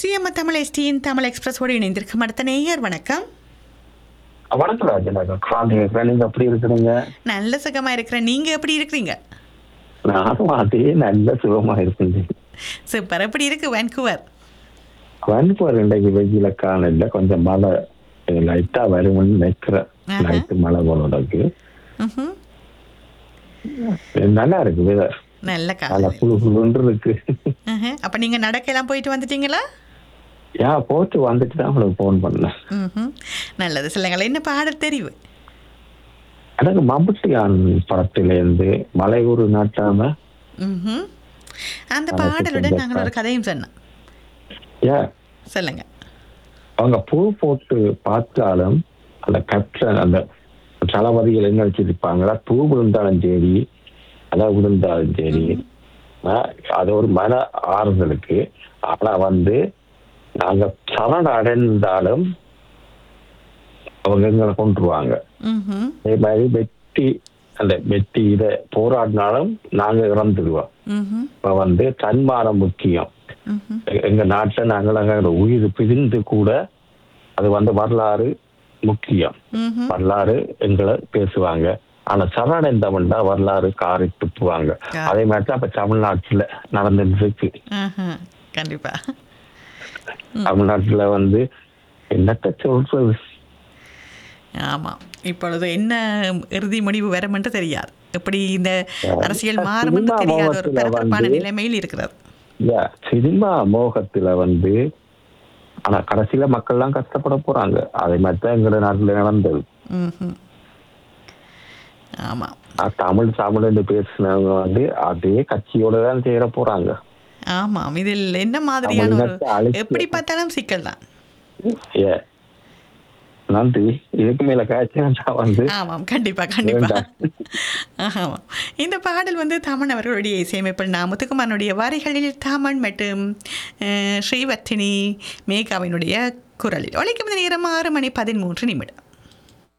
CM Tamil எஸ்டியின் Tamil எக்ஸ்பிரஸோடு இணைந்திருக்கும் அடுத்த நேயர் வணக்கம் வணக்கம் ராஜன் காந்தி நீங்க எப்படி இருக்கிறீங்க நல்ல சுகமா இருக்கிறேன் நீங்க எப்படி இருக்கிறீங்க நானும் அதே நல்ல சுகமா இருக்குங்க சூப்பர் எப்படி இருக்கு வேன்குவர் வான்கூவர் இன்றைக்கு வெயில காணல கொஞ்சம் மழை லைட்டா வரும்னு நினைக்கிறேன் ஆஹா. நைட்டு மழை போல இருக்கு ம்ஹும். நல்லா இருக்கு weather. நல்ல நல்லா காலம் புழு புழுன்னு இருக்கு அப்ப நீங்க நடக்கலாம் போயிட்டு வந்துட்டீங்களா யா போட்டு வந்துட்டு தான் உங்களுக்கு ஃபோன் பண்ணேன் ம்ஹும். நல்லது சொல்லுங்களேன் என்ன பாடல் தெரிவு எனக்கு மம்பட்டியான் படத்திலேருந்து மலை ஒரு நாட்டாம ம்ஹும். அந்த அதை பாடலுடன் கொஞ்சம் நாங்கள் ஒரு கதையும் சொன்னோம் ஏ சொல்லுங்க அவங்க பூ போட்டு பார்த்தாலும் அந்த கற்ற அந்த தளபதிகள் என்ன வச்சிருப்பாங்களா பூ விழுந்தாலும் சரி அலை விழுந்தாலும் சரி ஆஹ், அது ஒரு மன ஆறுதலுக்கு ஆனா வந்து நாங்க சரண அடைந்தாலும் அவங்க எங்களை கொண்டுருவாங்க ம்ஹும். அதே மாதிரி வெட்டி அந்த வெட்டி இதை போராடினாலும் நாங்க இறந்துடுவோம் ம்ஹும். இப்ப வந்து தன்மானம் முக்கியம் ம்ஹும். எ- எங்க நாட்டுல நாங்கள் உயிர் பிரிந்து கூட அது வந்து வரலாறு முக்கியம் ம்ஹும். வரலாறு எங்களை பேசுவாங்க ஆனா சரணடைந்தவன் தான் வரலாறு காரி துப்புவாங்க கா- அதே மாதிரி தான் இப்ப தமிழ்நாட்டுல நடந்துட்டு இருக்கு ஆஹா. கண்டிப்பா தமிழ்நாட்டுல வந்து என்னத்த சொல்றது ஆமா இப்பொழுது என்ன இறுதி முடிவு வரும் என்று தெரியாது எப்படி இந்த அரசியல் மாறும் என்று சினிமா தெரியாத ஒரு மோகத்துல பரபரப்பான வந்து- நிலைமையில் இருக்கிறது Yeah, சினிமா மோகத்துல வந்து ஆனா கடைசியில மக்கள் எல்லாம் கஷ்டப்பட போறாங்க அதே மாதிரி தான் எங்க நாட்டுல நடந்தது ம்ஹும். ஆமா ஆஹ் தமிழ் தமிழ்னு பேசினவங்க வந்து அதே கட்சியோட தான் சேர போறாங்க ஆமாம் இதில் என்ன மாதிரியான ஒரு தமிழ்நாட்டை அழிக்க- எப்படி பார்த்தாலும் சிக்கல் தான் ஏ நன்றி இதுக்கு மேல காய்ச்சா வந்து ஆமாம் கண்டிப்பா கண்டிப்பா வேண்டாம். ஆமாம் இந்த பாடல் வந்து தாமன் அவர்களுடைய இசையமைப்பில் நான் முத்துக்குமாரனுடைய வரிகளில் தாமன் மற்றும் அஹ், ஸ்ரீவர்த்தினி மேகாவினுடைய குரலில் ஒழிக்கும் நேரம் ஆறு மணி பதிமூன்று நிமிடம்